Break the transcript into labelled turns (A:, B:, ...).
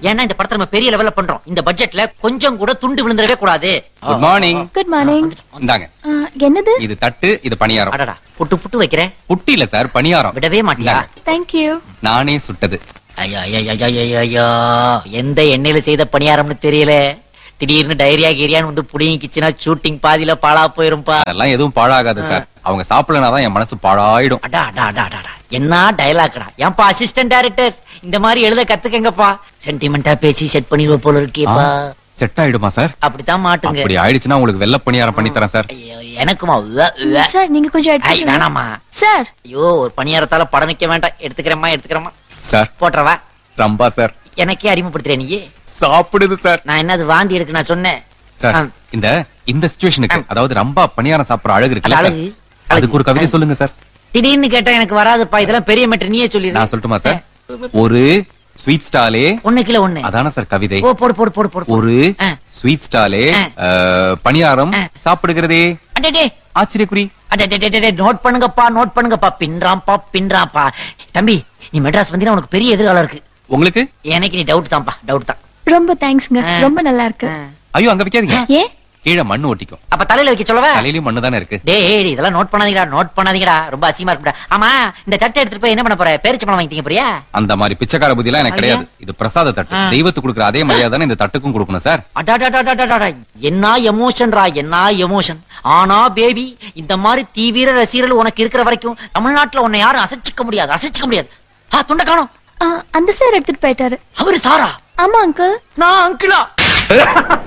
A: ஏன்னா இந்த படத்தை நம்ம பெரிய லெவல்ல பண்றோம் இந்த பட்ஜெட்ல கொஞ்சம் கூட துண்டு விழுந்துடவே கூடாது
B: குட் மார்னிங்
C: குட் மார்னிங்
B: இந்தாங்க
C: என்னது
B: இது தட்டு இது பணியாரம்
A: அடடா புட்டு புட்டு வைக்கிறேன்
B: புட்டி இல்ல சார் பணியாரம்
A: விடவே மாட்டியா
B: இந்தாங்க.
C: தேங்க்யூ
B: நானே சுட்டது
A: ஐயா ஐயா ஐயா ஐயா ஐயா எந்த எண்ணெயில செய்த பணியாரம்னு தெரியல திடீர்னு டைரியா கீரியான்னு வந்து புடிங்கிச்சுன்னா ஷூட்டிங் பாதியில பாழா போயிரும்பா
B: அதெல்லாம் எதுவும் பாழாகாது சார் அவங்க சாப்பிடலனாதான் என் மனசு பாழாயிடும்
A: அடா அடா அடா அடா, அடா என்ன டயலாக்டா ஏன்பா அசிஸ்டன்ட் டைரக்டர் இந்த மாதிரி எழுத கத்துக்கங்கப்பா சென்டிமெண்டா பேசி செட் பண்ணிடுவ போல இருக்கேப்பா
B: செட் ஆயிடுமா சார்
A: அப்படித்தான் மாட்டுங்க
B: அப்படி ஆயிடுச்சுன்னா உங்களுக்கு வெள்ளை பணியாரம் பண்ணி தரேன் சார்
A: ஐயோ, எனக்குமா உவ்வ, உவ்வ.
C: சார் நீங்க கொஞ்சம்
A: ஐ,
C: எடுத்து
A: வேணாமா
C: சார்
A: ஐயோ ஒரு பணியாரத்தால படம் நிக்க வேண்டாம் எடுத்துக்கிறேம்மா எடுத்துக்கிறேம்மா
B: சார்
A: போட்டுறவா
B: ரம்பா சார்
A: எனக்கே அறிமுகப்படுத்துறேன் நீ
B: சாப்பிடுது சார்
A: நான் என்னது வாந்தி இருக்கு நான் சொன்னேன்
B: சார்
A: ஆ.
B: இந்த இந்த சிச்சுவேஷனுக்கு அதாவது ரம்பா பணியாரம் சாப்பிடுற அழகு இருக்குல்ல
A: அது
B: சார்
A: அழகு,
B: அதுக்கு ஒரு கவிதை சொல்லுங்க சார்
A: திடீர்னு கேட்டா எனக்கு வராதுப்பா இதெல்லாம் பெரிய மெட்ரு நீயே சொல்லி
B: நான் சொல்லட்டுமா சார் ஒரு ஸ்வீட் ஸ்டாலே
A: ஒண்ணு கிலோ ஒண்ணு
B: அதான சார் கவிதை
A: ஓ போடு போடு போடு போடு
B: ஒரு
A: ஆ.
B: ஸ்வீட் ஸ்டாலே
A: ஆ.
B: அஹ், பணியாரம்
A: ஆ.
B: சாப்பிடுகிறதே
A: அடடே
B: ஆச்சரியக்குறி
A: அடடே நோட் பண்ணுங்கப்பா நோட் பண்ணுங்கப்பா பின்றாம்பா பின்றாம்பா தம்பி நீ மெட்ராஸ் வந்தீங்கன்னா உனக்கு பெரிய எதிர்காலம் இருக்கு
B: உங்களுக்கு
A: எனக்கு நீ டவுட் தான்ப்பா டவுட் தான்
C: ரொம்ப தேங்க்ஸ்ங்க
A: ஆ.
C: ரொம்ப நல்லா இருக்கு
A: ஆ.
B: ஐயோ அங்க வைக்காதீங்க
C: ஏன்
B: கீழே மண்ணு ஒட்டிக்கும்
A: அப்ப தலையில வைக்க சொல்லவா
B: தலையிலயும் மண்ணு தானே இருக்கு
A: டேய் இதெல்லாம் நோட் பண்ணாதீங்கடா நோட் பண்ணாதீங்கடா ரொம்ப அசியமா இருக்குடா ஆமா இந்த தட்டை எடுத்துட்டு போய் என்ன பண்ண போற பேரிச்ச பழம் வாங்கிட்டீங்க போறியா
B: அந்த மாதிரி பிச்சைக்கார புத்தி எல்லாம் எனக்கு
A: ஐயா.
B: கிடையாது இது பிரசாத தட்டு
A: ஆ.
B: தெய்வத்துக்கு கொடுக்குற அதே மரியாதை தானே இந்த தட்டுக்கும் கொடுக்கணும் சார்
A: அடாடாடாடாடாடா என்ன எமோஷன்ரா என்ன எமோஷன் ஆனா பேபி இந்த மாதிரி தீவிர ரசிகர்கள் உனக்கு இருக்கிற வரைக்கும் தமிழ்நாட்டுல உன்னை யாரும் அசைச்சிக்க முடியாது அசைச்சிக்க முடியாது ஆ துண்ட காணோம்
C: ஆ, அந்த சார் எடுத்துட்டு போயிட்டாரு
A: அவரு சாரா
C: ஆமா அங்கிள்
A: நான் அங்கிளா